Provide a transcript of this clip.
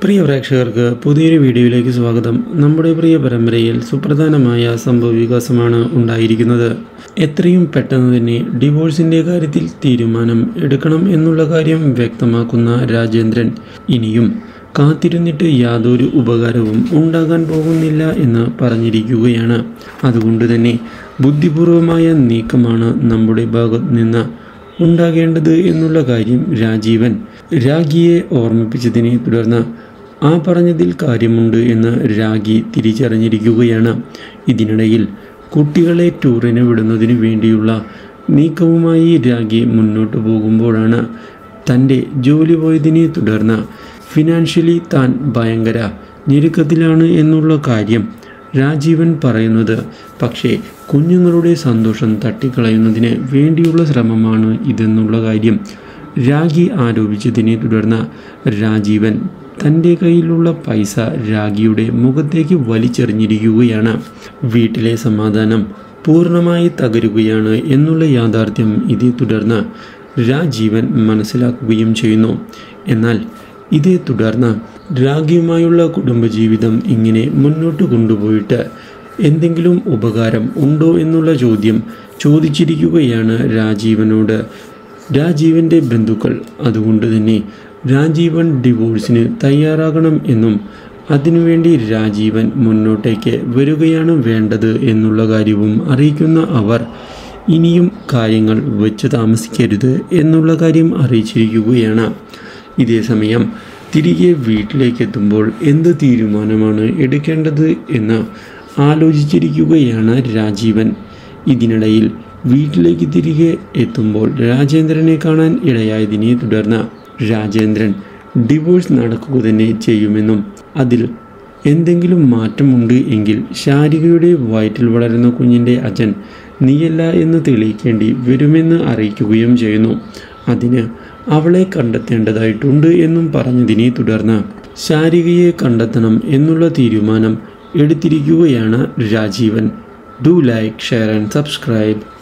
പ്രിയ പ്രേക്ഷകർക്ക് പുതിയൊരു വീഡിയോയിലേക്ക് സ്വാഗതം നമ്മുടെ പ്രിയ പരമ്പരയിൽ സുപ്രധാനമായ സംഭവ വികാസമാണ് ഉണ്ടായിരിക്കുന്നത് എത്രയും പെട്ടെന്ന് തന്നെ ഡിവോഴ്സിൻ്റെ കാര്യത്തിൽ തീരുമാനം എടുക്കണം എന്നുള്ള കാര്യം വ്യക്തമാക്കുന്ന രാജേന്ദ്രൻ ഇനിയും കാത്തിരുന്നിട്ട് യാതൊരു ഉപകാരവും ഉണ്ടാകാൻ പോകുന്നില്ല എന്ന് പറഞ്ഞിരിക്കുകയാണ് അതുകൊണ്ട് തന്നെ ബുദ്ധിപൂർവമായ നീക്കമാണ് നമ്മുടെ ഭാഗത്ത് നിന്ന് ഉണ്ടാകേണ്ടത് എന്നുള്ള കാര്യം രാജീവൻ രാഗിയെ ഓർമ്മിപ്പിച്ചതിനെ തുടർന്ന് ആ പറഞ്ഞതിൽ കാര്യമുണ്ട് എന്ന് രാഗി തിരിച്ചറിഞ്ഞിരിക്കുകയാണ് ഇതിനിടയിൽ കുട്ടികളെ ടൂറിന് വിടുന്നതിന് വേണ്ടിയുള്ള നീക്കവുമായി രാഗി മുന്നോട്ട് പോകുമ്പോഴാണ് തൻ്റെ ജോലി പോയതിനെ തുടർന്ന് ഫിനാൻഷ്യലി താൻ ഭയങ്കര ഞെരുക്കത്തിലാണ് എന്നുള്ള കാര്യം രാജീവൻ പറയുന്നത് പക്ഷേ കുഞ്ഞുങ്ങളുടെ സന്തോഷം തട്ടിക്കളയുന്നതിന് വേണ്ടിയുള്ള ശ്രമമാണ് ഇതെന്നുള്ള കാര്യം രാഗി ആരോപിച്ചതിനെ തുടർന്ന് രാജീവൻ തൻ്റെ കയ്യിലുള്ള പൈസ രാഗിയുടെ മുഖത്തേക്ക് വലിച്ചെറിഞ്ഞിരിക്കുകയാണ് വീട്ടിലെ സമാധാനം പൂർണ്ണമായി തകരുകയാണ് എന്നുള്ള യാഥാർത്ഥ്യം ഇതേ തുടർന്ന് രാജീവൻ മനസ്സിലാക്കുകയും ചെയ്യുന്നു എന്നാൽ ഇതേ തുടർന്ന് രാഗിയുമായുള്ള കുടുംബജീവിതം ഇങ്ങനെ മുന്നോട്ട് കൊണ്ടുപോയിട്ട് എന്തെങ്കിലും ഉപകാരം ഉണ്ടോ എന്നുള്ള ചോദ്യം ചോദിച്ചിരിക്കുകയാണ് രാജീവനോട് രാജീവൻ്റെ ബന്ധുക്കൾ അതുകൊണ്ട് തന്നെ രാജീവൻ ഡിവോഴ്സിന് തയ്യാറാകണം എന്നും അതിനുവേണ്ടി രാജീവൻ മുന്നോട്ടേക്ക് വരികയാണ് വേണ്ടത് എന്നുള്ള കാര്യവും അറിയിക്കുന്ന അവർ ഇനിയും കാര്യങ്ങൾ വെച്ച് താമസിക്കരുത് എന്നുള്ള കാര്യം അറിയിച്ചിരിക്കുകയാണ് ഇതേസമയം തിരികെ വീട്ടിലേക്ക് എത്തുമ്പോൾ എന്ത് തീരുമാനമാണ് എടുക്കേണ്ടത് എന്ന് ആലോചിച്ചിരിക്കുകയാണ് രാജീവൻ ഇതിനിടയിൽ വീട്ടിലേക്ക് തിരികെ എത്തുമ്പോൾ രാജേന്ദ്രനെ കാണാൻ ഇടയായതിനെ തുടർന്ന് രാജേന്ദ്രൻ ഡിവോഴ്സ് നടക്കുക തന്നെ ചെയ്യുമെന്നും അതിൽ എന്തെങ്കിലും മാറ്റമുണ്ട് എങ്കിൽ ശാരികയുടെ വയറ്റിൽ വളരുന്ന കുഞ്ഞിൻ്റെ അച്ഛൻ നീയല്ല എന്ന് തെളിയിക്കേണ്ടി വരുമെന്ന് അറിയിക്കുകയും ചെയ്യുന്നു അതിന് അവളെ കണ്ടെത്തേണ്ടതായിട്ടുണ്ട് എന്നും പറഞ്ഞതിനെ തുടർന്ന് ശാരികയെ കണ്ടെത്തണം എന്നുള്ള തീരുമാനം എടുത്തിരിക്കുകയാണ് Rajeevan do like share and subscribe